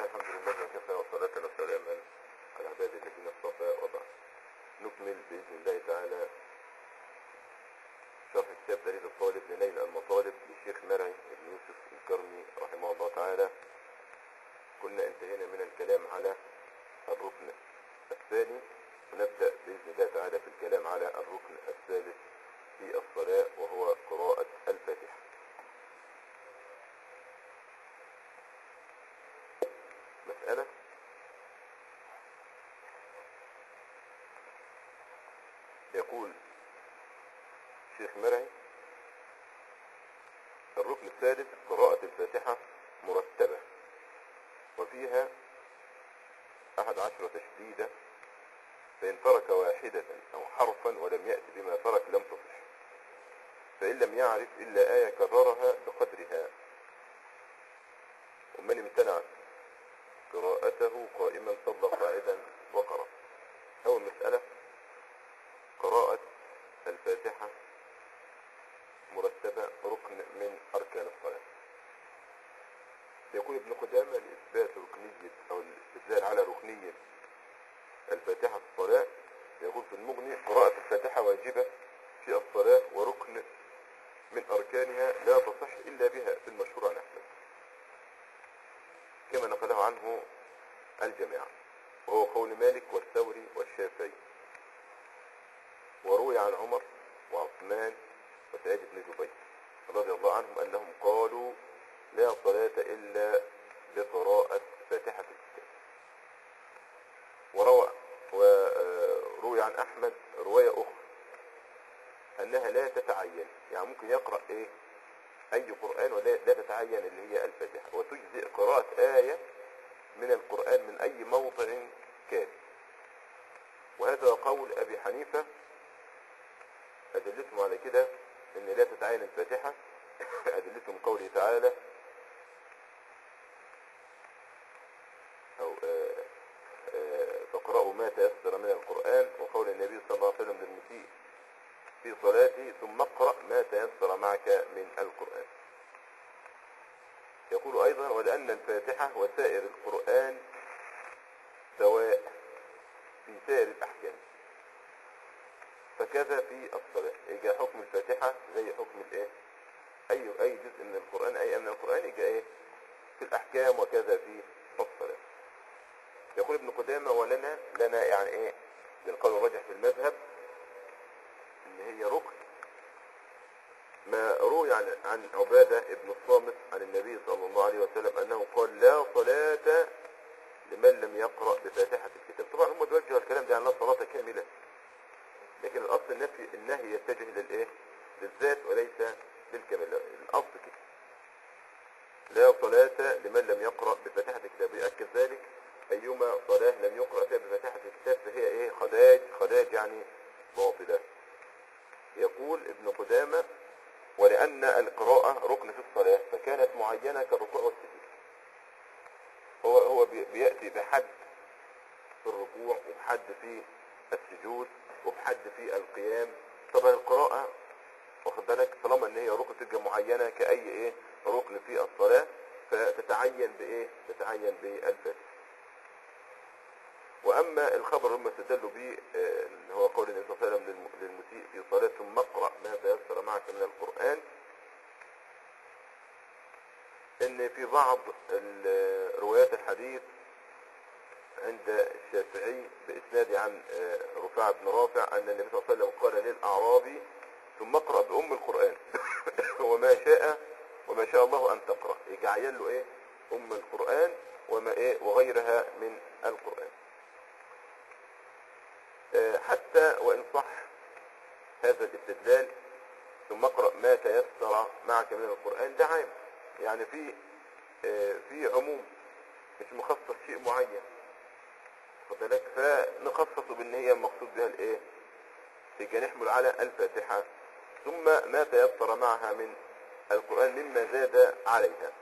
الله الحمد لله وكفى والصلاة والسلام على عباد الذين اصطفى وبعد نكمل بإذن الله تعالى شرح كتاب دليل الطالب لنيل المطالب للشيخ مرعي بن يوسف الكرمي رحمه الله تعالى كنا انتهينا من الكلام على الركن الثاني ونبدأ بإذن الله تعالى في الكلام على الركن الثالث في الصلاة وهو قراءة الفاتحة مسألة يقول شيخ مرعي الركن الثالث قراءة الفاتحة مرتبة وفيها أحد عشر تشديدة فإن ترك واحدة أو حرفا ولم يأتي بما ترك لم تصح فإن لم يعرف إلا آية كررها بقدرها ومن امتنع قراءته قائما صلى قاعدا وقرأ أول مسألة قراءة الفاتحة مرتبة ركن من أركان الصلاة يقول ابن قدامة لإثبات ركنية أو الاستدلال على ركنية الفاتحة في الصلاة يقول في المغني قراءة الفاتحة واجبة في الصلاة وركن من أركانها لا تصح إلا بها في المشهور عن أحمد كما نقله عنه الجماعة وهو قول مالك والثوري والشافعي وروي عن عمر وعثمان وسعيد بن جبير رضي الله عنهم أنهم قالوا لا صلاة إلا بقراءة فاتحة الكتاب وروى وروي عن أحمد رواية أخرى أنها لا تتعين يعني ممكن يقرأ إيه أي قرآن ولا لا تتعين اللي هي الفاتحة وتجزئ قراءة آية من القرآن من أي موضع كان وهذا قول أبي حنيفة أدلتهم على كده أن لا تتعين الفاتحة أدلتهم قوله تعالى أو آه، آه، فاقرأوا ما تيسر من القرآن وقول النبي صلى الله عليه وسلم للمسيء في صلاته ثم اقرأ ما تيسر معك من القرآن يقول أيضا ولأن الفاتحة وسائر القرآن سواء في سائر الأحكام فكذا في الصلاة يجي حكم الفاتحة زي حكم الايه أي أي جزء من القرآن أي من القرآن يجي ايه في الأحكام وكذا في الصلاة يقول ابن قدامة ولنا لنا يعني ايه للقول الراجح في المذهب ان هي ركن ما روي عن عن عبادة ابن الصامت عن النبي صلى الله عليه وسلم انه قال لا صلاة لمن لم يقرأ بفاتحة الكتاب طبعا هم توجهوا الكلام ده عن لا صلاة كاملة لكن الاصل النفي النهي يتجه للايه للذات وليس للكمال الاصل كده لا صلاة لمن لم يقرأ بفاتحة الكتاب يأكد ذلك أيما صلاة لم يقرأ فيها بفاتحة الكتاب فهي إيه خداج خداج يعني باطلة يقول ابن قدامة ولأن القراءة ركن في الصلاة فكانت معينة كالركوع والسجود هو هو بي- بيأتي بحد في الركوع وبحد في السجود وبحد في القيام طبعا القراءة واخد بالك طالما ان هي ركن تبقى معينة كأي ايه ركن في الصلاة فتتعين بايه تتعين بالفاتحة واما الخبر اللي هم استدلوا به آه، اللي هو قول النبي صلى الله عليه وسلم للم- للمسيء في صلاة ثم اقرأ ما تيسر معك من القرآن ان في بعض ال- روايات الحديث عند الشافعي بإسناد عن آه، رفاعة بن رافع أن النبي صلى الله عليه وسلم قال للأعرابي ثم اقرأ بأم القرآن وما شاء وما شاء الله أن تقرأ يجعل له إيه أم القرآن وما إيه وغيرها من القرآن آه، حتى وإن صح هذا الاستدلال ثم اقرأ ما تيسر معك من القرآن ده عام يعني في آه، في عموم مش مخصص شيء معين واخد بالك فنخصصه بان هي المقصود بها الايه يبقى نحمل على الفاتحة ثم ما تيسر معها من القرآن مما زاد عليها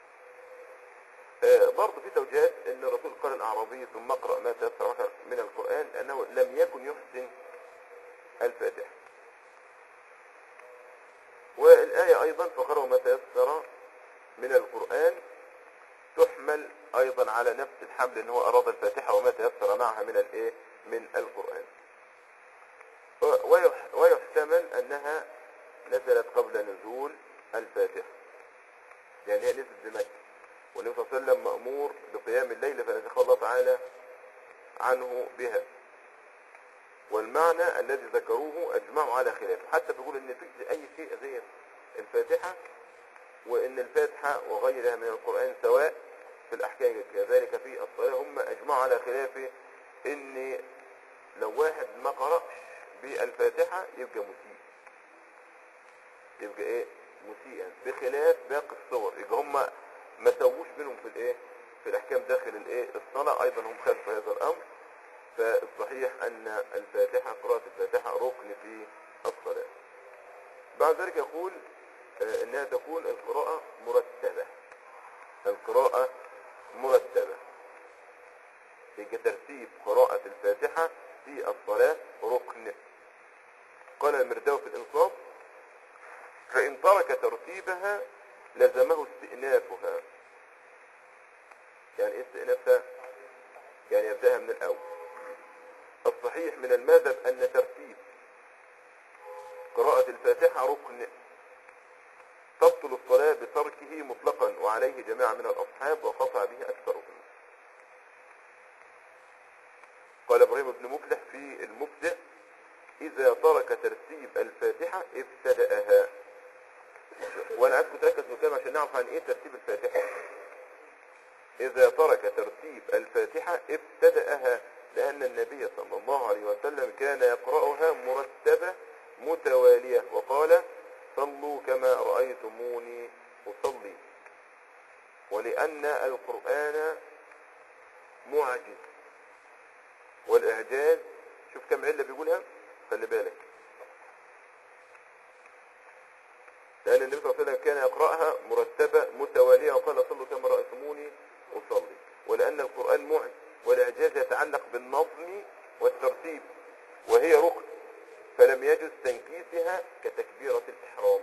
آه، برضه في توجيهات ان الرسول قال الاعرابي ثم اقرأ ما تيسر معك من القرآن لانه لم يكن يحسن الفاتحة والآية ايضا فقرأوا ما تيسر من القرآن تحمل ايضا على نفس الحمل ان هو اراد الفاتحة وما تيسر معها من الايه من القرآن و- ويح- ويحتمل انها نزلت قبل نزول الفاتحة يعني هي نزلت بمكة والنبي صلى الله عليه وسلم مأمور بقيام الليل فنزخ الله تعالى عنه بها والمعنى الذي ذكروه اجمعوا على خلافه حتى بيقول ان تجزي اي شيء غير الفاتحة وان الفاتحة وغيرها من القرآن سواء في الاحكام كذلك في الصلاة هم اجمعوا على خلافه ان لو واحد ما قرأش بالفاتحة يبقى مسيء يبقى ايه مسيئا بخلاف باقي الصور يبقى هم ما سووش بينهم في الايه في الاحكام داخل الايه الصلاة ايضا هم خلف هذا الامر فالصحيح ان الفاتحة قراءة الفاتحة ركن في الصلاة بعد ذلك يقول آه، انها تكون القراءة مرتبة القراءة مرتبة يبقى ترتيب قراءة الفاتحة في الصلاة ركن قال المرداوي في الإنصاف فإن ترك ترتيبها لزمه استئنافها يعني ايه استئنافها يعني يبدأها من الأول الصحيح من المذهب أن ترتيب قراءة الفاتحة ركن تبطل الصلاة بتركه مطلقا وعليه جماعة من الأصحاب وقطع به أكثرهم قال إبراهيم بن مفلح في المبدع إذا ترك ترتيب الفاتحة ابتدأها وأنا عايزكم تركز في الكلام عشان نعرف عن إيه ترتيب الفاتحة إذا ترك ترتيب الفاتحة ابتدأها لأن النبي صلى الله عليه وسلم كان يقرأها مرتبة متوالية وقال صلوا كما رأيتموني أصلي ولأن القرآن معجز والإعجاز شوف كم علة بيقولها خلي بالك لأن النبي صلى الله عليه وسلم كان يقرأها مرتبة متوالية وقال صلوا كما رأيتموني أصلي ولأن القرآن معجز والإعجاز يتعلق بالنظم والترتيب وهي ركن فلم يجوز تنكيسها كتكبيرة الإحرام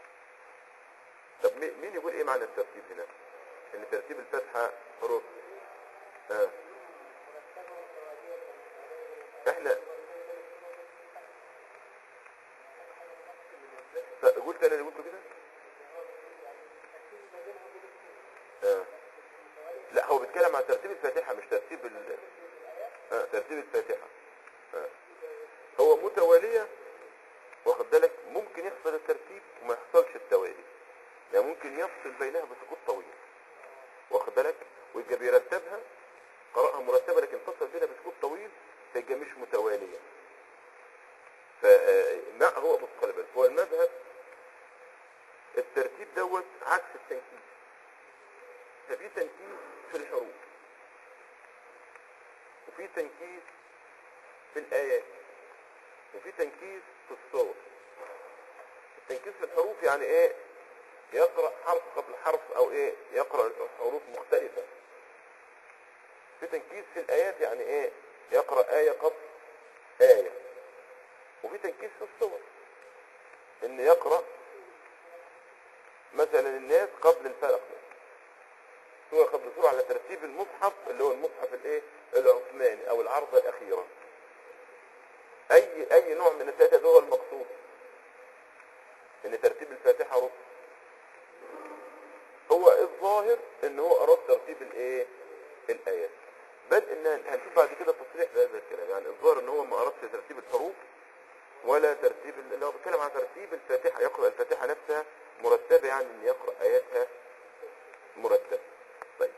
طب مي- مين يقول إيه معنى الترتيب هنا؟ إن ترتيب الفتحة ركن آه. احنا ف- قلت انا اللي قلته كده آه. لا هو بيتكلم عن ترتيب الفاتحة مش ترتيب ال... آه. ترتيب الفاتحة آه. هو متوالية واخد بالك ممكن يحصل الترتيب وما يحصلش التوالي يعني ممكن يفصل بينها بسكوت طويل واخد بالك ويبقى بيرتبها قراءة مرتبة لكن تصل بينها بسكوت طويل تبقى مش متوالية فما هو بص خلي بالك هو المذهب الترتيب دوت عكس التنكيس ففي تنكيس في الحروف وفي تنكيس في الآيات وفي تنكيس في الصور التنكيس في الحروف يعني ايه يقرأ حرف قبل حرف او ايه يقرأ حروف مختلفة في تنكيس في الآيات يعني ايه يقرأ آية قبل آية وفي تنكيس في الصور ان يقرأ مثلا الناس قبل الفلق سورة قبل سورة على ترتيب المصحف اللي هو المصحف الايه العثماني او العرضة الاخيرة اي اي نوع من الثلاثة دول هو المقصود ان ترتيب الفاتحة ركن هو الظاهر ان هو اراد ترتيب الايه الايات بل ان هنشوف بعد كده تصريح بهذا الكلام يعني الظاهر ان هو ما ارادش ترتيب الحروف ولا ترتيب اللي هو بيتكلم عن ترتيب الفاتحة يقرأ الفاتحة نفسها مرتبة يعني ان يقرأ اياتها مرتبة طيب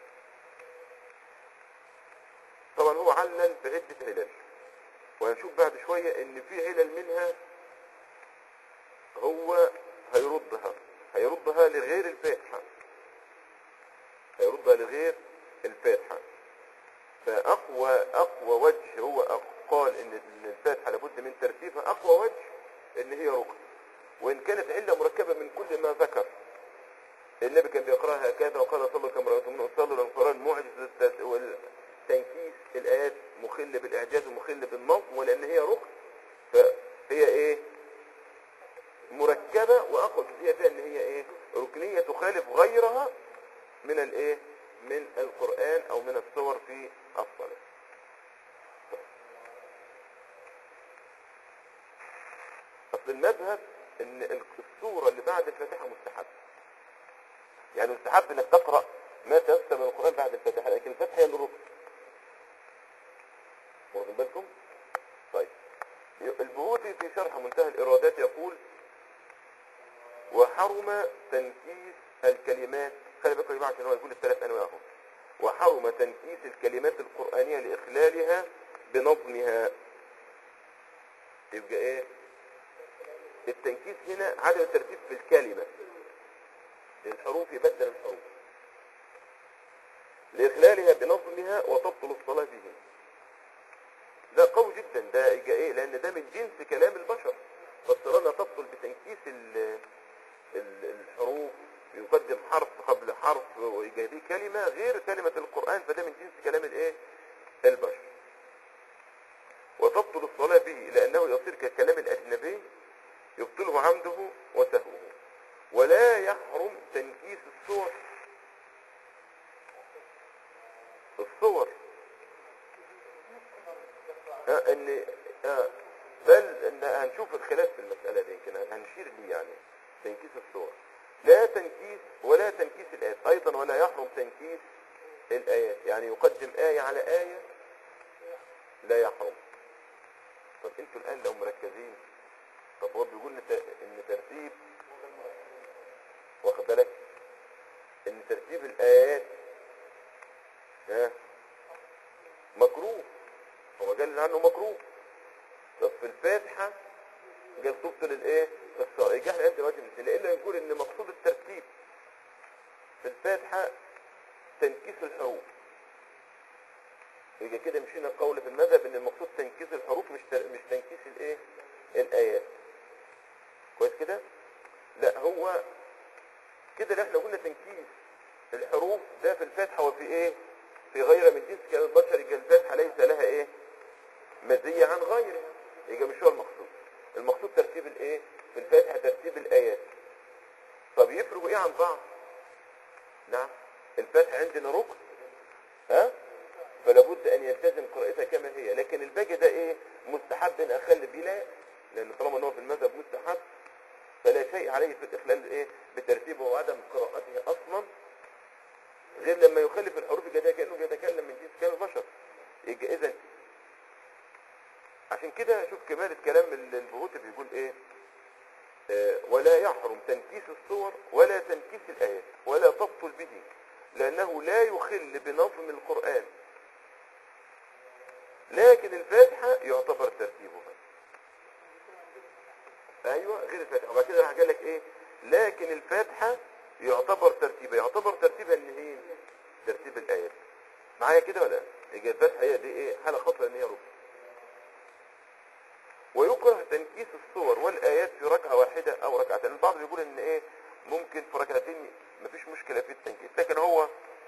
طبعا هو علل بعدة علل وهنشوف بعد شوية ان في علل منها هو هيردها هيردها لغير الفاتحة هيردها لغير الفاتحة فأقوى أقوى وجه هو قال إن إن الفاتحة لابد من ترتيبها أقوى وجه إن هي ركن وإن كانت علة مركبة من كل ما ذكر النبي كان بيقرأها هكذا وقال صلوا كما رأيتم صلوا لأن القرآن معجز التس- والتنكيس الآيات مخل بالإعجاز ومخل بالنظم ولأن هي ركن فهي إيه مركبة وأقوى جزئية فيها إن هي إيه ركنية تخالف غيرها من الإيه من القرآن او من السور في الصلاة اصل المذهب ان السورة اللي بعد الفاتحة مستحب يعني مستحب انك تقرأ ما تيسر من القرآن بعد الفاتحة لكن الفاتحة هي اللي ركن واخدين بالكم طيب البهوتي في شرح منتهى الإرادات يقول وحرم تنكيس الكلمات خلي بالكم يا جماعه عشان هو يقول الثلاث انواع اهو وحرم تنكيس الكلمات القرآنية لإخلالها بنظمها يبقى ايه التنكيس هنا عدم الترتيب في الكلمة الحروف يبدل الحروف لإخلالها بنظمها وتبطل الصلاة به ده قوي جدا ده يبقى ايه لان ده من جنس كلام البشر فالصلاة تبطل بتنكيس ال- ال- الحروف يقدم حرف قبل حرف ويجابيه كلمة غير كلمة القرآن فده من جنس كلام الايه البشر وتبطل الصلاة به لأنه يصير كالكلام الأجنبي يبطله عمده وسهوه ولا يحرم تنكيس الصور الصور آه ان آه بل ان هنشوف الخلاف في المسألة دي يمكن هنشير ليه يعني تنكيس الصور لا تنكيس ولا تنكيس الآيات أيضا ولا يحرم تنكيس الآيات يعني يقدم آية على آية لا يحرم طب انتوا الآن لو مركزين طب هو بيقول إن ت- ان ترتيب واخد بالك ان ترتيب الآيات ها مكروه هو قال عنه مكروه طب في الفاتحة قال تبطل الايه الصلاة يجي احنا انت واجب مثل الا نقول ان مقصود الترتيب في الفاتحة تنكيس الحروف يبقى كده مشينا قول في المذهب ان المقصود تنكيس الحروف مش تر... مش تنكيس الايه الايات كويس كده لا هو كده اللي احنا قلنا تنكيس الحروف ده في الفاتحة وفي ايه في غير من جنس كلام البشر يبقى الفاتحة ليس لها ايه مزية عن غيرها يبقى مش هو المقصود المقصود ترتيب الايه في الفاتحة ترتيب الايات طب يفرقوا ايه عن بعض نعم الفاتحة عندنا ركن ها فلا بد ان يلتزم قراءتها كما هي لكن الباقي ده ايه مستحب ان اخلي بلا لان طالما ان هو في المذهب مستحب فلا شيء عليه في الاخلال ايه بترتيبه وعدم قراءته اصلا غير لما يخالف الحروف الجديدة كانه بيتكلم من جنس كلام البشر يبقى اذا عشان كده شوف كمالة كلام ال- البهوت بيقول ايه آه، ولا يحرم تنكيس الصور ولا تنكيس الآيات ولا تبطل به لأنه لا يخل بنظم القرآن لكن الفاتحة يعتبر ترتيبها ايوه غير الفاتحة وبعد كده راح قال لك ايه لكن الفاتحة يعتبر ترتيبها يعتبر ترتيبها ان هي ترتيب الآيات معايا كده ولا لا؟ يبقى الفاتحة هي دي ايه حالة خاصة ان هي ركن ويكره تنكيس الصور والآيات في ركعة واحدة أو ركعتين البعض بيقول إن إيه ممكن في ركعتين مفيش مشكلة في التنكيس لكن هو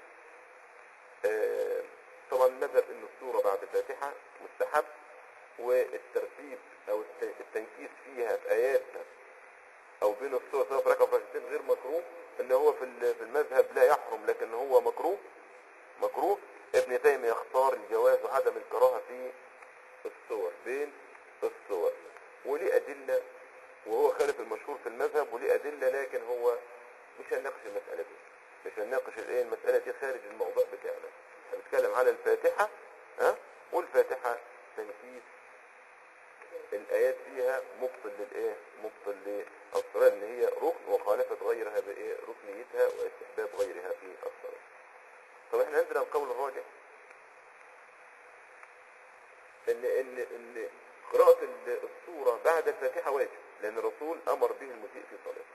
آه طبعا المذهب إن الصورة بعد الفاتحة مستحب والترتيب أو الت- التنكيس فيها في آياتها أو بين الصور سواء في ركعة أو ركعتين غير مكروه إن هو في ال- في المذهب لا يحرم لكن هو مكروه مكروه ابن تيمية يختار الجواز وعدم الكراهة في الصور بين الصور وليه أدلة وهو خالف المشهور في المذهب وليه أدلة لكن هو مش هنناقش المسألة دي مش هنناقش الايه المسألة دي خارج الموضوع بتاعنا هنتكلم على الفاتحة ها والفاتحة تنكيس الآيات فيها مبطل للإيه مبطل للصلاة إن هي ركن وخالفت غيرها بإيه ركنيتها واستحباب غيرها في الصلاة طب احنا عندنا القول الراجح ان ان ان قراءة ال- السورة بعد الفاتحة واجب لأن الرسول أمر به المسيء في صلاته.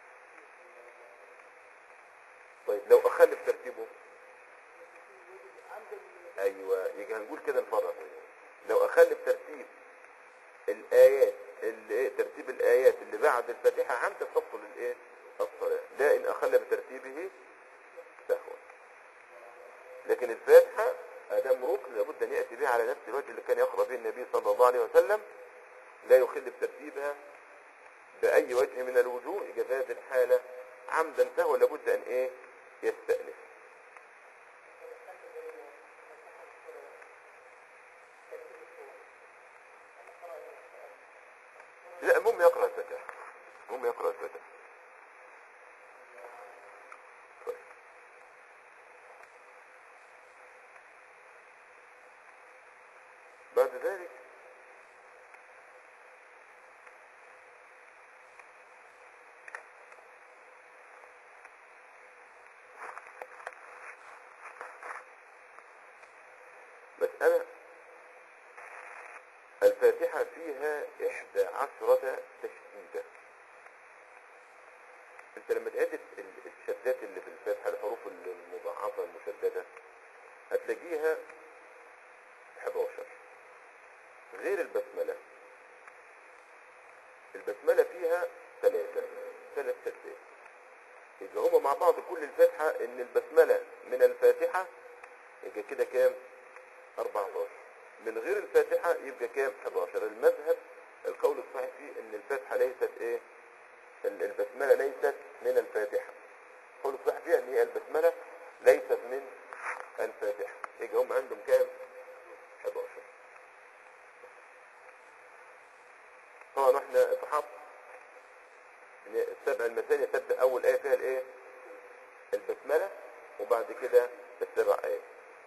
طيب لو أخلف ترتيبه أيوة يجي هنقول كده نفرق لو أخلف ترتيب الآيات اللي إيه ترتيب الآيات اللي بعد الفاتحة عند تبطل الإيه الصلاة ده إن أخل بترتيبه سهوا لكن الفاتحة أدام ركن لابد أن يأتي بها على نفس الوجه اللي كان يقرأ به النبي صلى الله عليه وسلم لا يخل بترتيبها بأي وجه من الوجوه يبقى في هذه الحالة عمدا سهوا لابد أن إيه يستأنف بعد ذلك مسألة الفاتحة فيها إحدى عشرة تشديدة انت لما تعد ال- الشدات اللي في الفاتحة الحروف المضاعفة المشددة هتلاقيها 11 غير البسملة البسملة فيها ثلاثة ثلاث شدات يبقى هما مع بعض كل الفاتحة ان البسملة من الفاتحة يبقى كده كام 14 من غير الفاتحة يبقى كام 11 المذهب القول الصحيح فيه ان الفاتحة ليست ايه ال- البسملة ليست من الفاتحة القول الصحيح فيها ان هي البسملة ليست من الفاتحة يبقى هم عندهم كام 11 طبعا احنا اتحط ان السبع المثاني تبدأ اول ايه فيها الايه البسملة وبعد كده السبع ايه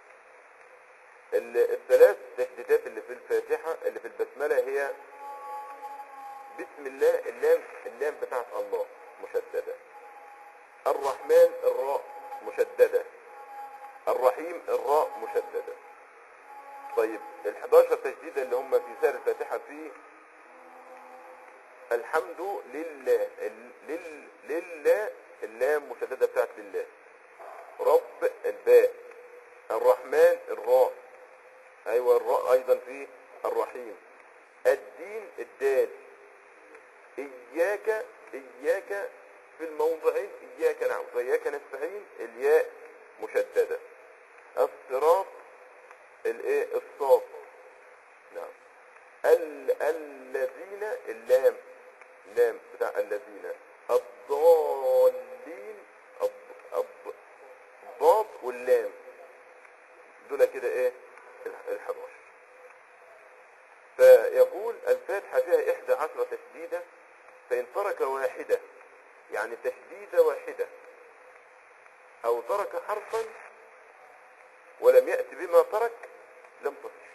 ال- الثلاث تشديدات اللي في الفاتحة اللي في البسملة هي بسم الله اللام اللام بتاعت الله مشددة الرحمن الراء مشددة الرحيم الراء مشددة طيب ال 11 تشديدة اللي هم في سائر الفاتحة في الحمد لله ال- لل لله اللام مشددة بتاعت لله رب الباء الرحمن الراء ايوه الراء ايضا في الرحيم الدين الدال اياك اياك في الموضعين اياك نعبد واياك نستعين الياء مشدده الصراط الايه الصاد نعم ال الذين اللام لام بتاع الذين الضالين الض- الض- الضاد واللام دول كده ايه ال 11 فيقول الفاتحة فيها إحدى عشرة تشديدة فإن ترك واحدة يعني تشديدة واحدة أو ترك حرفا ولم يأتي بما ترك لم تصح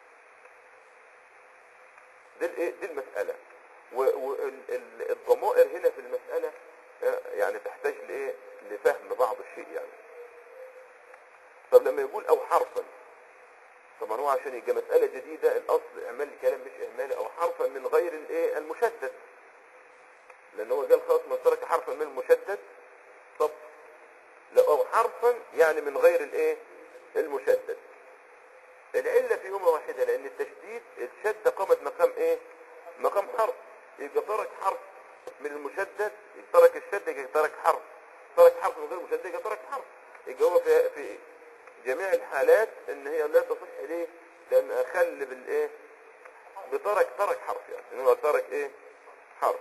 دي الإيه؟ دي المسألة والضمائر هنا في المسألة آه، يعني تحتاج لإيه لفهم بعض الشيء يعني طب لما يقول أو حرفا طبعا هو عشان يبقى مسألة جديدة الأصل إعمال الكلام مش إهمالي أو حرفا من غير الإيه المشدد لأن هو قال خلاص من ترك حرفا من المشدد طب لا أو حرفا يعني من غير الإيه المشدد العلة فيهما واحدة لأن التشديد الشدة قامت مقام إيه مقام حرف يبقى ترك حرف من المشدد ترك الشدة يبقى ترك حرف ترك حرف من غير مشدد يبقى ترك حرف يبقى هو في, في جميع الحالات ان هي لا تصح ليه لان اخل بالايه بترك ترك حرف يعني ان هو ترك ايه حرف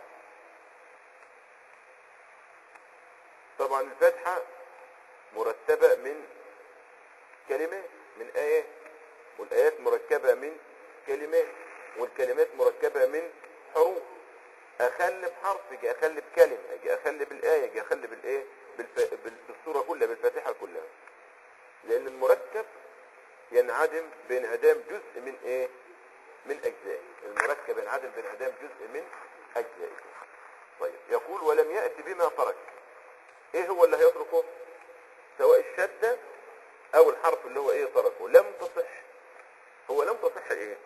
طبعا الفاتحة مرتبة من كلمات من آيات والآيات مركبة من كلمات والكلمات مركبة من حروف أخل بحرف يجي أخل بكلمة يجي أخل بالآية يجي أخل بالإيه بالف... بال- بالسورة كلها بالفاتحة كلها لأن المركب ينعدم بانعدام جزء من إيه من أجزائه المركب ينعدم بانعدام جزء من أجزائه طيب يقول ولم يأتي بما ترك إيه هو اللي هيتركه سواء الشدة أو الحرف اللي هو إيه تركه لم تصح هو لم تصح إيه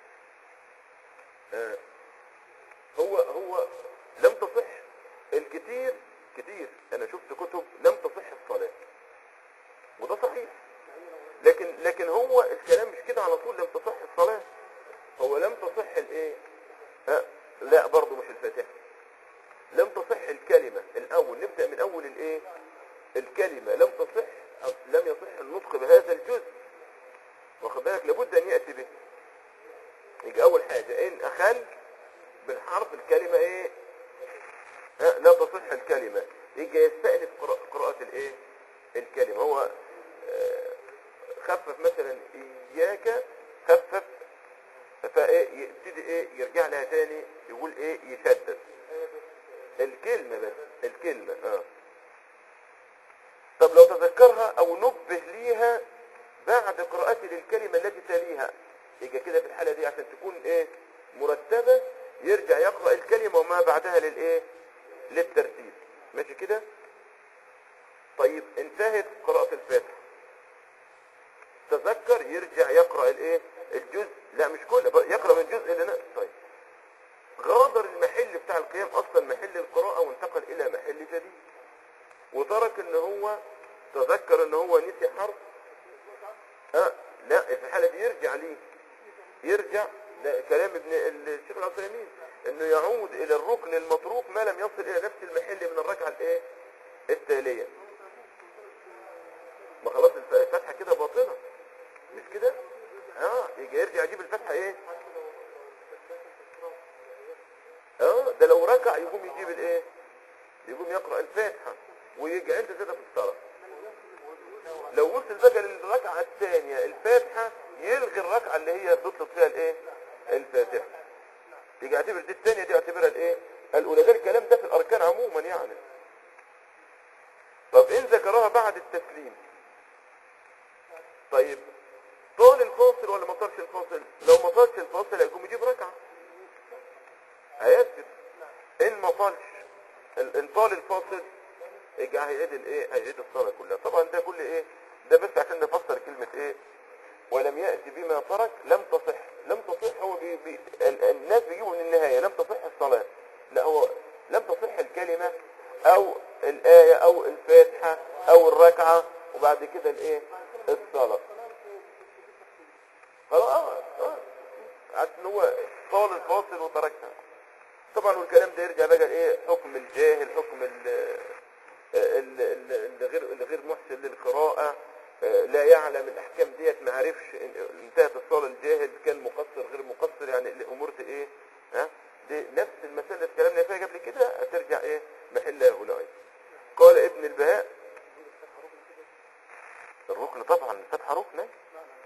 آه هو هو لم تصح الكتير كتير انا شفت كتب لم تصح الصلاة وده صحيح لكن لكن هو الكلام مش كده على طول لم تصح الصلاة هو لم تصح الايه ها لا برضه مش الفاتحة لم تصح الكلمة الاول نبدأ من اول الايه الكلمة لم تصح أو لم يصح النطق بهذا الجزء واخد بالك لابد ان يأتي به يجي اول حاجة ان اخل بالحرف الكلمة ايه ها لا تصح الكلمة يجي يستأنف قراءة, قراءة الايه الكلمة هو آه، خفف مثلا اياك خفف فايه يبتدي ايه يرجع لها تاني يقول ايه يشدد الكلمة بس الكلمة اه طب لو تذكرها او نبه ليها بعد قراءته للكلمة التي تليها يبقى كده في الحالة دي عشان تكون ايه مرتبة يرجع يقرأ الكلمة وما بعدها للايه للترتيب ماشي كده طيب انتهت قراءة الفاتحة تذكر يرجع يقرأ الايه الجزء لا مش كله بقى يقرأ من الجزء اللي نقص طيب غادر المحل بتاع القيام اصلا محل القراءة وانتقل الى محل جديد وترك ان هو تذكر ان هو نسي حرف اه لا في الحالة دي يرجع ليه يرجع ده كلام ابن الشيخ العثيمين انه يعود الى الركن المتروك ما لم يصل الى نفس المحل من الركعة الايه التالية ما خلاص الف- الفتحة كده باطلة مش كده اه يجي يرجع يجيب الفتحة ايه اه ده لو ركع يقوم يجيب الايه يقوم يقرأ الفاتحة ويجي انت كده في الصلاة لو وصل بقى للركعة الثانية الفاتحة يلغي الركعة اللي هي بتطلب فيها الايه الفاتحة يجي يعتبر دي الثانية دي يعتبرها الايه الاولى ده الكلام ده في الاركان عموما يعني طب ان ذكرها بعد التسليم طيب طال الفاصل ولا ما طالش الفاصل لو ما طالش الفاصل هيقوم يجيب ركعة هيسجد ان ما طالش ال- ان طال الفاصل يجي هيعيد الايه هيعيد الصلاة كلها طبعا ده كل ايه ده بس عشان نفسر كلمة ايه ولم يأتي بما ترك لم تصح لم تصح هو بي بي ال- الناس بيجيبوا من النهاية لم تصح الصلاة لا هو لم تصح الكلمة او الآية او الفاتحة او الركعة وبعد كده الايه الصلاة خلاص اه اه عشان هو طال الفاصل وتركها طبعا والكلام ده يرجع بقى ايه حكم الجاهل حكم ال ال- ال- اللي غير اللي غير محسن للقراءة آه، لا يعلم الاحكام ديت ما عرفش إن- انتهت الصلاة الجاهل كان مقصر غير مقصر يعني الامور دي ايه ها دي نفس المسألة اللي اتكلمنا فيها قبل كده هترجع ايه محلها هنا أيضا. قال ابن البهاء الركن طبعا الفتحة ركن أيوة.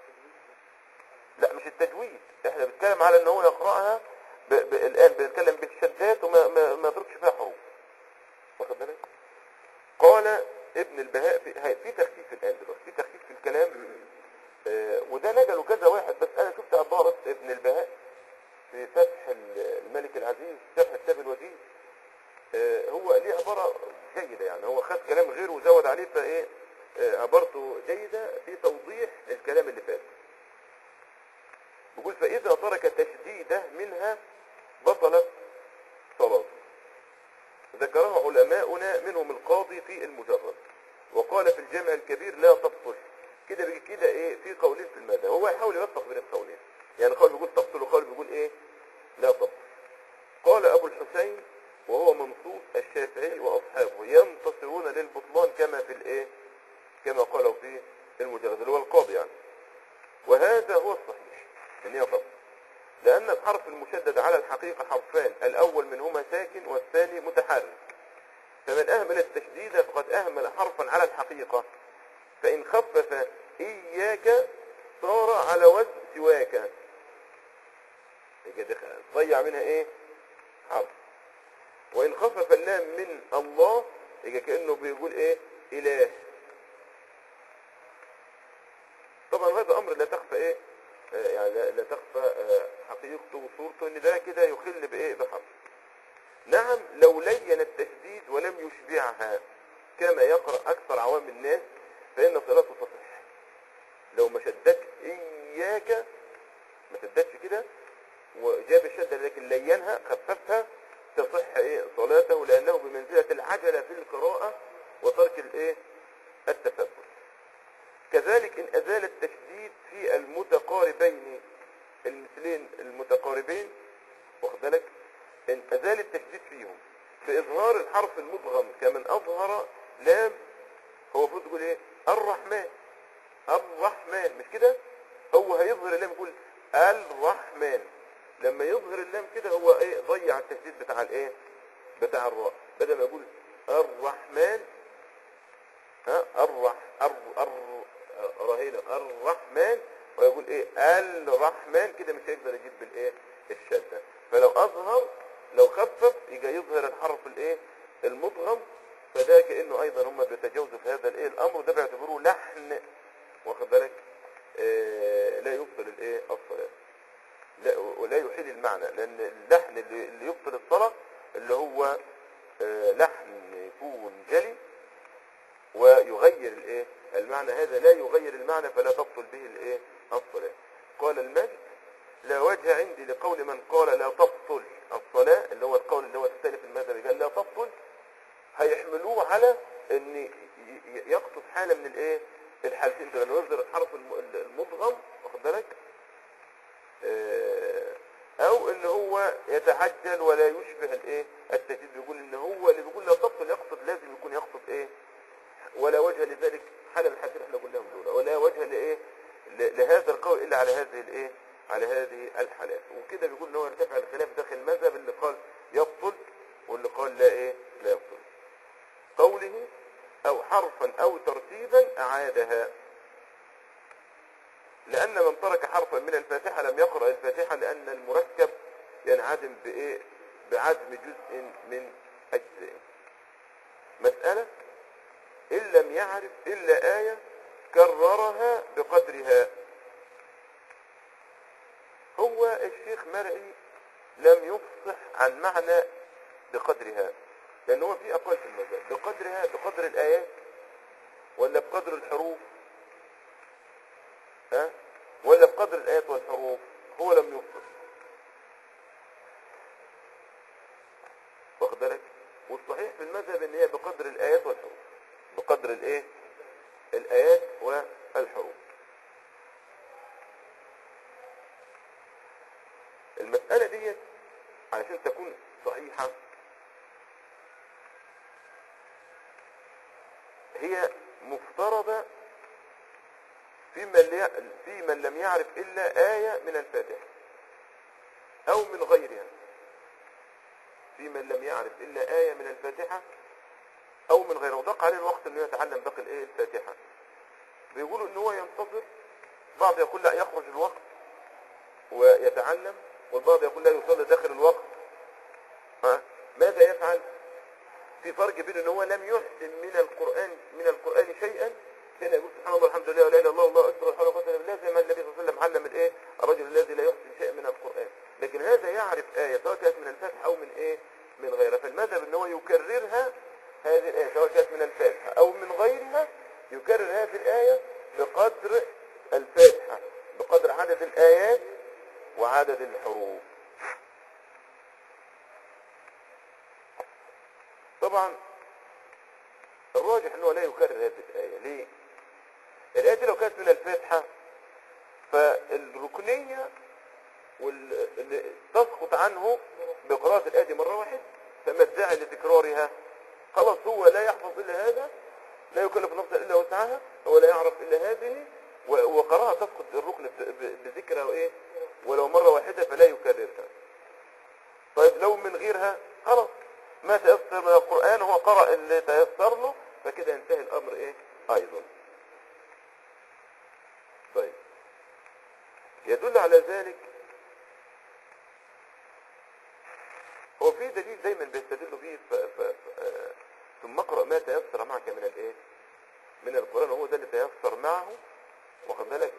لا مش التجويد احنا بنتكلم على ان هو يقرأها ب... ب... الان بنتكلم بالشدات وما ما, ما يضربش فيها حروف واخد بالك قال ابن البهاء في, هاي- في تخفيف الان دلوقتي في تخفيف في الكلام آه وده نقله كذا واحد بس انا شفت عبارة ابن البهاء في فتح ال- الملك العزيز شرح كتاب الوجيز آه هو ليه عبارة جيدة يعني هو خد كلام غيره وزود عليه فايه آه عبارته جيدة في توضيح الكلام اللي فات بيقول فإذا ترك تشديده منها بطلت صلاته ذكرها علماؤنا منهم القاضي في المجرد وقال في الجامع الكبير لا تبطل كده بيجي كده ايه في قولين في المذهب هو يحاول يوفق بين القولين يعني قول بيقول تبطل وقول بيقول ايه لا تبطل قال ابو الحسين وهو منصوص الشافعي واصحابه ينتصرون للبطلان كما في الايه كما قالوا في المجرد اللي هو القاضي يعني وهذا هو الصحيح ان هي تبطل لأن الحرف المشدد على الحقيقة حرفان الأول منهما ساكن والثاني متحرك فمن أهمل التشديد فقد أهمل حرفا على الحقيقة فإن خفف إياك صار على وزن سواك يبقى ده ضيع منها إيه حرف وإن خفف اللام من الله يبقى كأنه بيقول إيه إله طبعا هذا أمر لا تخفى إيه آه، يعني لا لا تخفى آه، حقيقته وصورته ان ده كده يخل بايه بحرف نعم لو لين التشديد ولم يشبعها كما يقرأ اكثر عوام الناس فان صلاته تصح لو ما شددش اياك ما شددش كده وجاب الشدة لكن لينها خففها تصح ايه صلاته لانه بمنزلة العجلة في القراءة وترك الايه التثبت كذلك إن أزال التشديد في المتقاربين المثلين المتقاربين واخد بالك إن أزال التشديد فيهم بإظهار الحرف المدغم كمن أظهر لام هو المفروض يقول إيه الرحمن الرحمن مش كده هو هيظهر اللام يقول الرحمن لما يظهر اللام كده هو ايه ضيع التشديد بتاع الايه بتاع الراء بدل ما يقول الرحمن ها الرح الر الر رهينة الرحمن ويقول ايه الرحمن كده مش هيقدر يجيب بالايه الشدة فلو اظهر لو خفف يجي يظهر الحرف الايه المضغم فده كانه ايضا هم بيتجاوزوا في هذا الايه الامر ده بيعتبروه لحن واخد بالك آه لا يبطل الايه الصلاه يغير الايه المعنى هذا لا يغير المعنى فلا تبطل به الايه الصلاة قال المجد لا وجه عندي لقول من قال لا تبطل الصلاة اللي هو القول اللي هو الثاني في المذهب قال لا تبطل هيحملوه على ان ي- ي- يقصد حالة من الايه الحالتين ده لما يصدر الحرف الم- المضغم واخد بالك آه، او ان هو يتعجل ولا يشبه الايه التجديد بيقول ان هو اللي بيقول لا تبطل يقصد لازم يكون يقصد ايه ولا وجه لذلك حالة من الحالتين احنا قلناهم دول ولا وجه لايه ل- لهذا القول الا على هذه الايه على هذه الحالات وكده بيقول ان هو ارتفع الخلاف داخل المذهب اللي قال يبطل واللي قال لا ايه لا يبطل قوله او حرفا او ترتيبا اعادها لأن من ترك حرفا من الفاتحة لم يقرأ الفاتحة لأن المركب ينعدم بإيه؟ بعدم جزء من أجزائه. مسألة إن لم يعرف إلا آية كررها بقدرها. هو الشيخ مرعي لم يفصح عن معنى بقدرها لأن هو في أقوال في المذهب بقدرها بقدر الآيات ولا بقدر الحروف ها ولا بقدر الآيات والحروف هو لم يفصل واخد بالك والصحيح في المذهب ان هي بقدر الآيات والحروف بقدر الايه الآيات والحروف المسألة ديت علشان تكون صحيحة هي مفترضة في من, لي... في من لم يعرف إلا آية من الفاتحة أو من غيرها في من لم يعرف إلا آية من الفاتحة أو من غيرها وضاق عليه الوقت أنه يتعلم باقي الإيه الفاتحة بيقولوا أنه هو ينتظر بعض يقول لا يخرج الوقت ويتعلم والبعض يقول لا يصلي داخل الوقت ها ماذا يفعل في فرق بين ان هو لم يحسن من القرآن من القرآن شيئا هنا يقول سبحان الله الحمد لله ولا اله الا الله والله اكبر ولا حول ولا قوه الا بالله زي ما النبي صلى الله عليه وسلم علم الايه الرجل الذي لا يحسن شيئا من القرآن لكن هذا يعرف آية سواء كانت من الفاتحة او من ايه من غيرها فالمذهب ان هو يكررها هذه الآية سواء كانت من الفاتحة او من غيرها يكرر هذه الآية بقدر الفاتحة بقدر عدد الآيات وعدد الحروف طبعا الراجح انه لا يكرر هذه الآية ليه الآية دي لو كانت من الفاتحة فالركنية وال- اللي تسقط عنه بقراءة الآية دي مرة واحدة فما الداعي لتكرارها خلاص هو لا يحفظ إلا هذا لا يكلف نفسه إلا وسعها هو لا يعرف إلا هذه و- وقراءة تسقط الركن ب- ب- بذكرها وإيه ولو مرة واحدة فلا يكررها طيب لو من غيرها خلاص ما تيسر من القرآن هو قرأ اللي تيسر له فكده ينتهي الأمر إيه أيضا طيب يدل على ذلك هو في دليل دايما بيستدلوا به ف... ف... ف... آه، ثم اقرأ ما تيسر معك من الايه من القرآن وهو ده اللي تيسر معه واخد بالك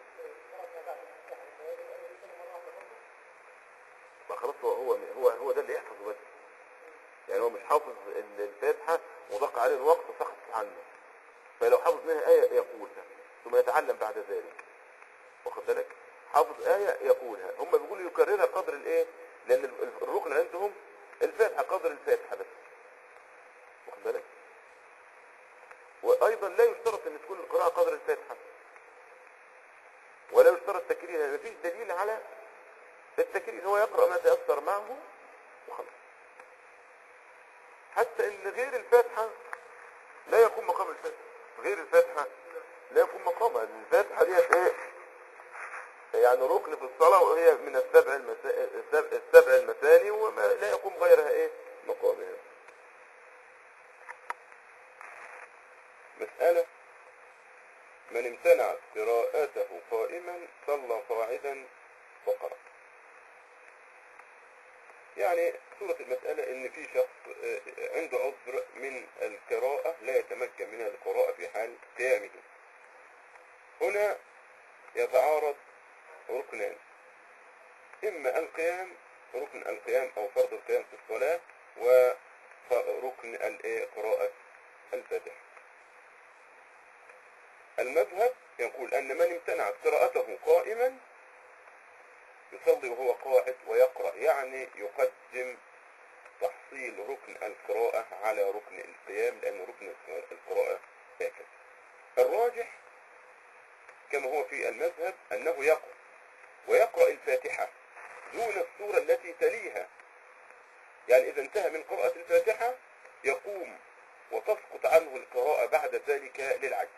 ما خلاص هو هو هو هو ده اللي يحفظه بس يعني هو مش حافظ ال- الفاتحة وضاق عليه الوقت وسقط عنه فلو حافظ منها آية يقولها ثم يتعلم بعد ذلك واخد بالك حافظ آية يقولها هم بيقولوا يكررها قدر الايه لأن ال- ال- الركن عندهم الفاتحة قدر الفاتحة بس واخد بالك وأيضا لا يشترط أن تكون القراءة قدر الفاتحة ولا يشترط تكريرها مفيش دليل على التكرير هو يقرأ ما تيسر معه وخلاص حتى ان غير الفاتحة لا يقوم مقام الفاتحة غير الفاتحة لا يقوم مقامها الفاتحة ديت ايه يعني ركن في الصلاة وهي من السبع المسا... السبع, السبع المثاني وما لا يقوم غيرها ايه مقامها مسألة من امتنع قراءته قائما صلى قاعدا وقرأ يعني صورة المسألة ان في شخص آه، عنده عذر من القراءة لا يتمكن من القراءة في حال قيامه هنا يتعارض ركنان اما القيام ركن القيام او فرض القيام في الصلاة وركن الإيه؟ قراءة الفاتحة المذهب يقول أن من امتنعت قراءته قائما يصلي وهو قاعد ويقرأ يعني يقدم تحصيل ركن القراءة على ركن القيام لأن ركن القراءة هكذا الراجح كما هو في المذهب أنه يقرأ ويقرأ الفاتحة دون السورة التي تليها يعني إذا انتهى من قراءة الفاتحة يقوم وتسقط عنه القراءة بعد ذلك للعجز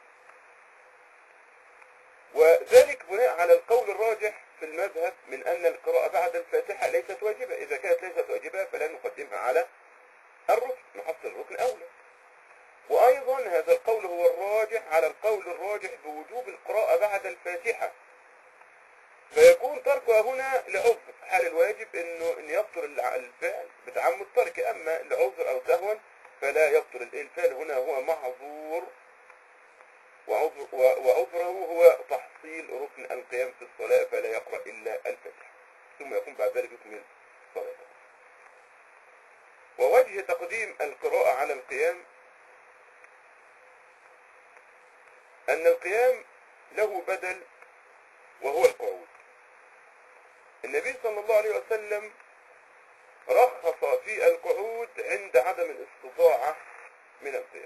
وذلك بناء على القول الراجح في المذهب من أن القراءة بعد الفاتحة ليست واجبة إذا كانت ليست واجبة فلا نقدمها على الركن نحصل الركن أولى وأيضا هذا القول هو الراجح على القول الراجح بوجوب القراءة بعد الفاتحة فيكون تركها هنا لعذر حال الواجب انه ان يبطل الع- الفعل بتعمد ترك اما لعذر او سهوا فلا يبطل الإيه؟ الفعل هنا هو معذور وعذر و- وعذره هو تحصيل ركن القيام في الصلاة فلا يقرأ إلا الفاتحة ثم يكون بعد ذلك يكمل صلاته ووجه تقديم القراءة على القيام أن القيام له بدل وهو القعود النبي صلى الله عليه وسلم رخص في القعود عند عدم الاستطاعة من القيام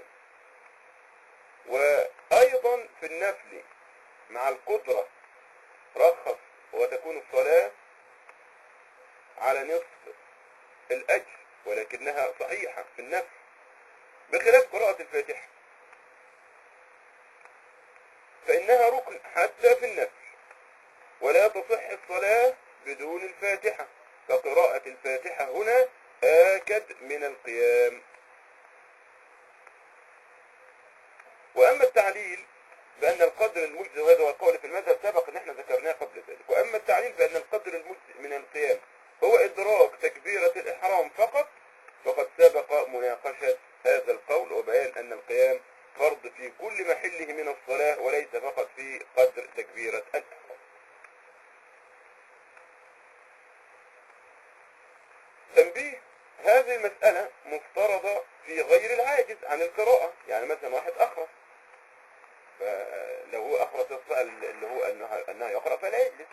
وأيضا في النفل مع القدرة رخص وتكون الصلاة على نصف الأجر ولكنها صحيحة في النفل بخلاف قراءة الفاتحة فإنها ركن حتى في النفل ولا تصح الصلاة بدون الفاتحة فقراءة الفاتحة هنا آكد من القيام وأما التعليل بأن القدر المجزي وهذا هو القول في المذهب سبق أن احنا ذكرناه قبل ذلك وأما التعليل بأن القدر المجزي من القيام هو إدراك تكبيرة الإحرام فقط فقد سبق مناقشة هذا القول وبيان أن القيام فرض في كل محله من الصلاة وليس فقط في قدر تكبيرة الإحرام تنبيه هذه المسألة مفترضة في غير العاجز عن القراءة يعني مثلا واحد أخرس فلو هو أخرس السؤال اللي هو أنه, أنه يقرأ فلا يجلس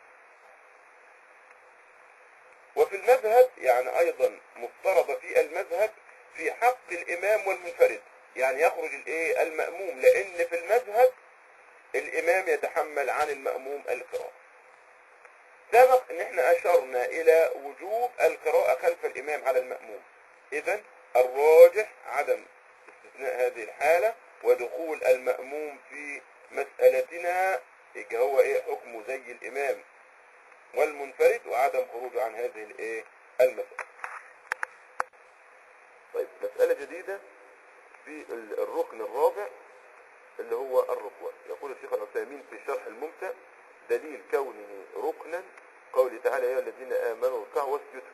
وفي المذهب يعني أيضا مفترضة في المذهب في حق الإمام والمنفرد يعني يخرج الإيه المأموم لأن في المذهب الإمام يتحمل عن المأموم القراءة سبق ان احنا اشرنا الى وجوب القراءة خلف الامام على المأموم اذا الراجح عدم استثناء هذه الحالة ودخول المأموم في مسألتنا يبقى هو ايه حكمه زي الامام والمنفرد وعدم خروجه عن هذه الايه المسألة طيب مسألة جديدة في ال- الركن الرابع اللي هو الركوع يقول الشيخ العثيمين في شرح الممتع دليل كونه ركنا قوله تعالى يا أيها الذين آمنوا اركعوا واسجدوا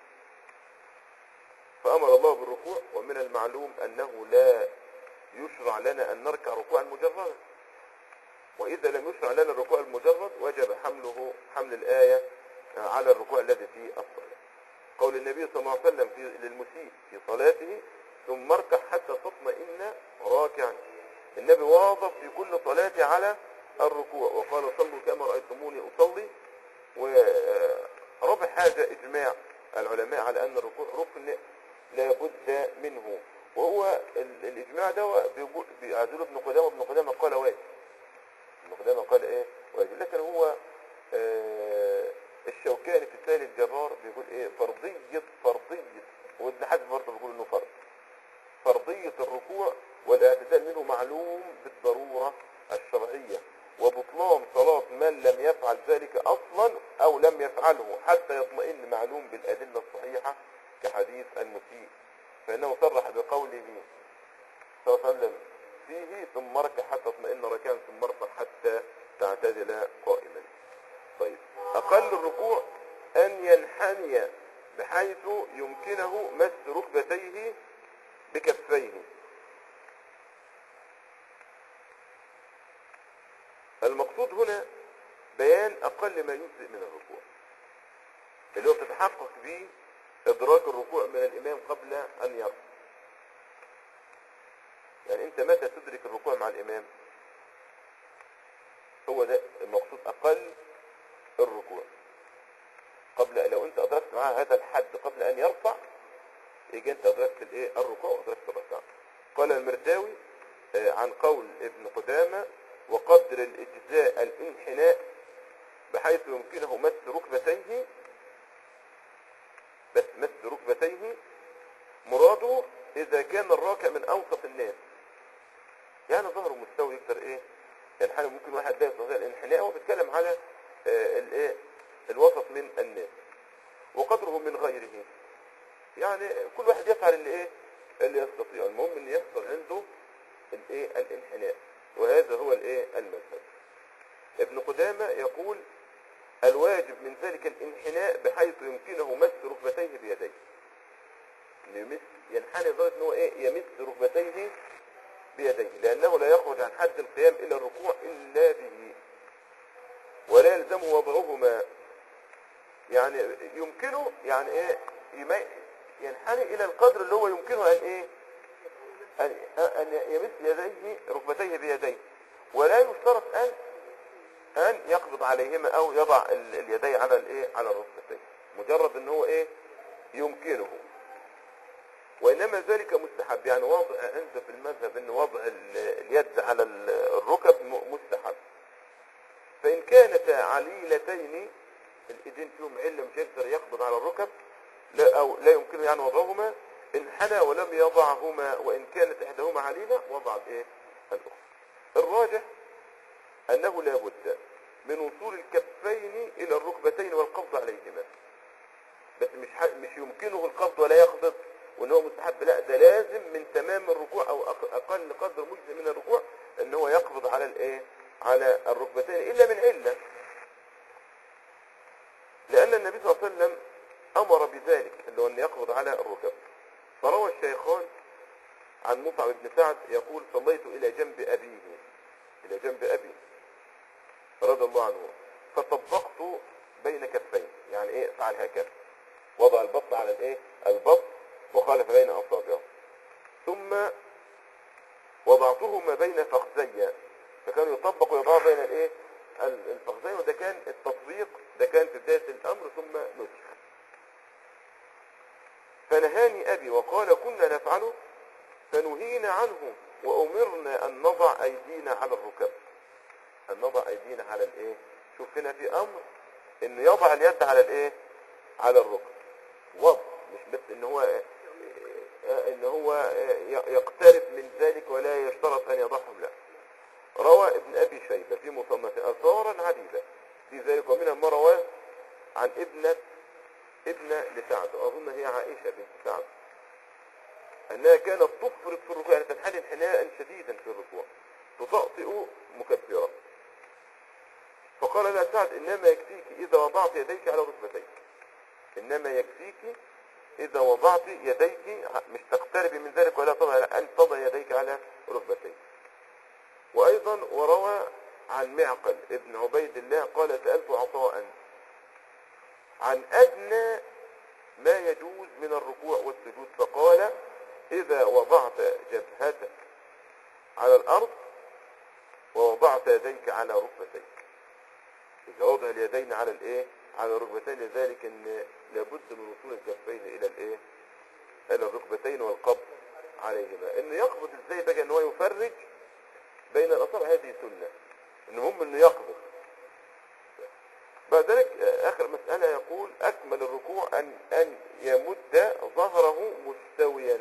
فأمر الله بالركوع ومن المعلوم أنه لا يشرع لنا أن نركع ركوعا مجردا وإذا لم يشرع لنا الركوع المجرد وجب حمله حمل الآية على الركوع الذي في الصلاة قول النبي صلى الله عليه وسلم في للمسيء في صلاته ثم اركع حتى تطمئن راكعا النبي واظب في كل صلاته على الركوع وقال صلوا كما رأيتموني أصلي ورابع حاجة إجماع العلماء على أن الركوع ركن لا بد منه وهو ال- الإجماع ده بيقول- بيعزله ابن قدامة ابن قدامة قال واجب ابن قدامة قال إيه واجب لكن هو آه، الشوكاني في سائل الجرار بيقول إيه فرضية فرضية وابن حزم برضه بيقول إنه فرض فرضية الركوع والاعتدال منه معلوم بالضرورة الشرعية وبطلان صلاة من لم يفعل ذلك أصلا أو لم يفعله حتى يطمئن معلوم بالأدلة الصحيحة كحديث المسيء فإنه صرح بقوله صلى الله عليه وسلم فيه ثم اركع حتى تطمئن ركعا ثم ارفع حتى تعتدل قائما طيب أقل الركوع أن ينحني بحيث يمكنه مس ركبتيه بكفيه المقصود هنا بيان أقل ما يجزئ من الركوع اللي هو بتتحقق به إدراك الركوع من الإمام قبل أن يرفع يعني أنت متى تدرك الركوع مع الإمام ده المقصود اقل الركوع قبل لو انت ادركت معاه هذا الحد قبل ان يرفع يجي انت ادركت الايه الركوع وادركت الركعه قال المرداوي آه، عن قول ابن قدامه وقدر الاجزاء الانحناء بحيث يمكنه مس ركبتيه بس مس ركبتيه مراده اذا كان الراكع من اوسط الناس يعني ظهره مستوي يقدر ايه ينحني ممكن واحد لا يستطيع الانحناء هو بيتكلم على آه، الايه الوسط من الناس وقدره من غيره يعني كل واحد يفعل اللي ايه اللي يستطيع المهم ان يحصل عنده الايه الانحناء وهذا هو الايه المذهب ابن قدامه يقول الواجب من ذلك الانحناء بحيث يمكنه مس ركبتيه بيديه إنه يمس ينحني لدرجه ان هو ايه يمس ركبتيه بيديه لانه لا يخرج عن حد القيام الى الركوع الا به ولا يلزمه وضعهما يعني يمكنه يعني ايه يمي- ينحني الى القدر اللي هو يمكنه ان ايه ان, أن يمس يديه ركبتيه بيديه ولا يشترط ان ان يقبض عليهما او يضع ال- اليدين على الايه على الركبتين مجرد ان هو ايه يمكنه وانما ذلك مستحب يعني وضع عند في المذهب ان وضع ال- اليد على ال- الركب م- مستحب فان كانتا عليلتين الايدين فيهم عله مش يقدر يقبض على الركب لا او لا يمكنه يعني وضعهما انحنى ولم يضعهما وان كانت احداهما عليله وضع الايه الاخرى الراجح انه لا بد من وصول الكفين الى الركبتين والقبض عليهما بس مش ح... مش يمكنه القبض ولا يقبض وان هو مستحب لا ده لازم من تمام الركوع او أق- اقل قدر مجزي من الركوع ان هو يقبض على الايه على الركبتين الا من عله لان النبي صلى الله عليه وسلم امر بذلك اللي هو ان يقبض على الركب فروى الشيخان عن مصعب بن سعد يقول صليت الى جنب ابيه الى جنب ابي رضي الله عنه فطبقت بين كفين يعني ايه فعل هكذا وضع البط على الايه البط وخالف بين اصابعه ثم وضعتهما بين فخذي فكان يطبق ويضع بين الايه ال- الفخذين وده كان التطبيق ده كان في بدايه الامر ثم نسخ فنهاني ابي وقال كنا نفعله فنهينا عنه وامرنا ان نضع ايدينا على الركب ان نضع ايدينا على الايه شوف هنا في امر انه يضع اليد على الايه على الركب وضع مش بس ان هو آه، ان هو آه، ي- يقترب من ذلك ولا يشترط ان يضعهم لا روى ابن ابي شيبه في مصنف اثارا عديده في ذلك ومنها ما رواه عن ابنه ابنه لسعد واظن هي عائشه بنت سعد انها كانت تفرط في الركوع يعني تنحني انحناء شديدا في الركوع تطأطئ مكبرا فقال لها سعد انما يكفيك اذا وضعت يديك على ركبتيك انما يكفيك اذا وضعت يديك مش تقتربي من ذلك ولا تضع ان تضع يديك على ركبتيك وايضا وروى عن معقل ابن عبيد الله قال سألت عطاء عن ادنى ما يجوز من الركوع والسجود فقال اذا وضعت جبهتك على الارض ووضعت يديك على ركبتيك إذا وضع اليدين على الايه على الركبتين لذلك ان لابد من وصول الكفين الى الايه الى الركبتين والقبض عليهما انه يقبض ازاي بقى ان هو يفرج بين الاصابع هذه سنه المهم انه يقبض بعد ذلك آه، اخر مسألة يقول اكمل الركوع ان ان يمد ظهره مستويا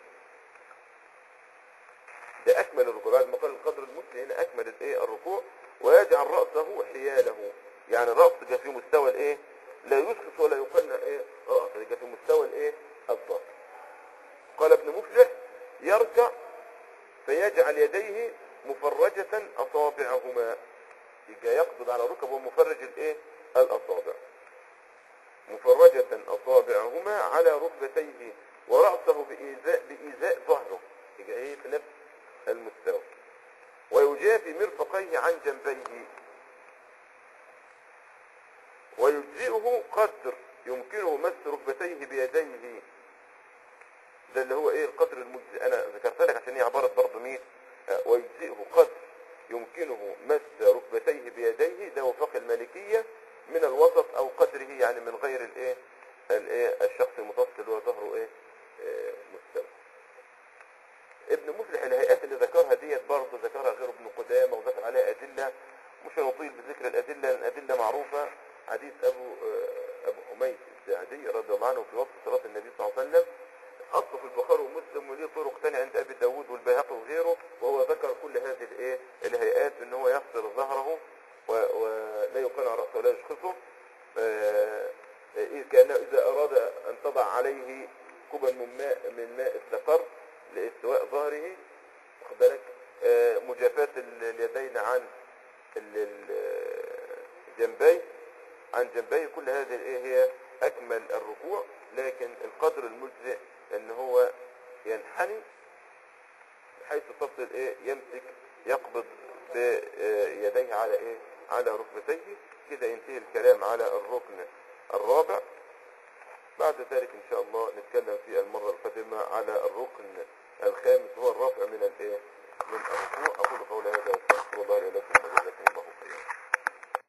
ده اكمل الركوع بعد ما قال القدر المسلم هنا اكمل الايه الركوع ويجعل رأسه حياله يعني الرأس جاء في مستوى الايه لا يسقط ولا يقلنا ايه رأسه جاء في مستوى الايه الظهر قال ابن مفلح يركع فيجعل يديه مفرجة أصابعهما يبقى يقبض على ركبه ومفرج الايه الأصابع مفرجة أصابعهما على ركبتيه ورأسه بإيذاء بإيذاء ظهره يبقى ايه في نفس المستوى ويجافي مرفقيه عن جنبيه ويجزئه قدر يمكنه مس ركبتيه بيديه ده اللي هو ايه القدر المجزئ انا ذكرت لك عشان هي عبارة برضه مين آه، ويجزئه قدر يمكنه مس ركبتيه بيديه يعني من غير الايه الايه الشخص المتوسط اللي هو ظهره ايه آه، مستوى ابن مفلح الهيئات اللي ذكرها ديت برضه ذكرها غير ابن قدامه وذكر عليها ادله مش هنطيل بذكر الادله لان الادله معروفه حديث ابو آه، ابو حميد الساعدي رضي الله عنه في وصف صلاه النبي صلى الله عليه وسلم اصله في البخاري ومسلم وليه طرق ثانيه عند ابي داود والبيهقي وغيره وهو ذكر كل هذه الايه الهيئات ان هو يغسل ظهره و- ولا يقنع راسه ولا يشخصه آه، إيه كان اذا اراد ان تضع عليه كوبا من ماء من ماء الذكر لاستواء ظهره واخد بالك آه، مجافاة ال- اليدين عن ال- ال- الجنبين عن جنبي كل هذه الايه هي اكمل الركوع لكن القدر المجزئ ان هو ينحني بحيث تصل ايه يمسك يقبض بيديه على ايه على ركبتيه كده ينتهي الكلام على الركن الرابع بعد ذلك ان شاء الله نتكلم في المرة القادمة على الركن الخامس هو الرفع من الايه من الركوع اقول قولي هذا واستغفر الله لي ولكم وجزاكم الله